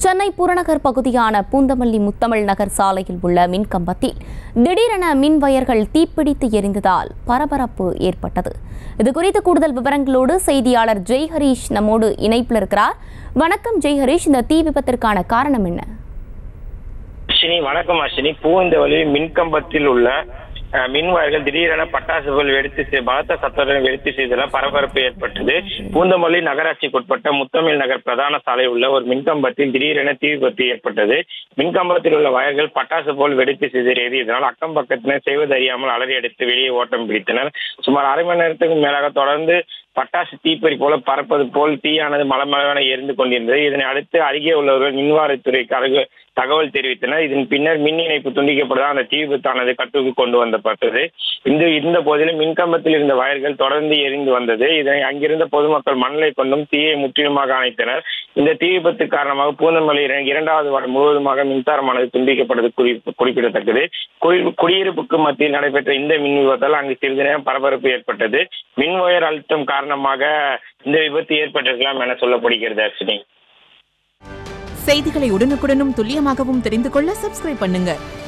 சென்னை புறநகர் பகுதியான பூந்தமல்லி முத்தமிழ் நகர் சாலையில் உள்ள மின்கம்பத்தில் திடீரென மின் வயர்கள் தீப்பிடித்து எரிந்ததால் பரபரப்பு ஏற்பட்டது இதுகுறித்து கூடுதல் விவரங்களோடு செய்தியாளர் ஜெய் ஹரீஷ் நம்மோடு இணைப்பில் இருக்கிறார் வணக்கம் ஜெய் ஹரீஷ் இந்த தீ விபத்திற்கான காரணம் என்ன அஸ்வினி வணக்கம் அஸ்வினி பூந்தவழி மின்கம்பத்தில் உள்ள அஹ், மின் வயர்கள் திடீரென பட்டாசுகள் வெடித்து செ- பலத்த சத்தத்துடன் வெடித்து செய்ததால் பரபரப்பு ஏற்பட்டது பூந்தமல்லி நகராட்சிக்குட்பட்ட முத்தமிழ் நகர் பிரதான சாலை உள்ள ஒரு மின்கம்பத்தில் திடீரென தீ விபத்து ஏற்பட்டது மின்கம்பத்தில் உள்ள வயர்கள் பட்டாசு போல் வெடித்து சிதறியது இதனால் அக்கம் பக்கத்தினர் செய்வது அறியாமல் அலறி அடித்து வெளியே ஓட்டம் பிடித்தனர் சுமார் அரை மணி நேரத்துக்கு மேலாக தொடர்ந்து பட்டாசு தீப்பொறி போல பறப்பது போல் தீயானது மலமளவென எரிந்து கொண்டிருந்தது இதனை அடுத்து அருகே உள்ளவர்கள் மின்வாரத்துறைக்கு அருகு தகவல் தெரிவித்தனர் இதன் பின்னர் மின் இணைப்பு துண்டிக்கப்பட்டதால் அந்த தீ விபத்தானது கட்டுக்கு கொண்டு வந்தப்பட்டது இந்த இந்த போதிலும் மின்கம்பத்தில் இருந்த வயர்கள் தொடர்ந்து எரிந்து வந்தது இதனை அங்கிருந்த பொதுமக்கள் மணலை கொண்டும் தீயை முற்றிலுமாக அணைத்தனர் இந்த தீ விபத்து காரணமாக பூந்தமல்லி இர- இரண்டாவது வாரம் முழுவதுமாக மின்சாரமானது துண்டிக்கப்பட்டது குறி- குறிப்பிடத்தக்கது குடி- குடியிருப்புக்கு மத்தியில் நடைபெற்ற இந்த மின் விபத்தால் அங்கு சிறிது நேரம் பரபரப்பு ஏற்பட்டது மின் உயர் அழுத்தம் காரணமாக இந்த விபத்து ஏற்பட்டிருக்கலாம் என சொல்லப்படுகிறது அர்ச்சினி செய்திகளை உடனுக்குடனும் துல்லியமாகவும் தெரிந்து கொள்ள சப்ஸ்கிரைப் பண்ணுங்க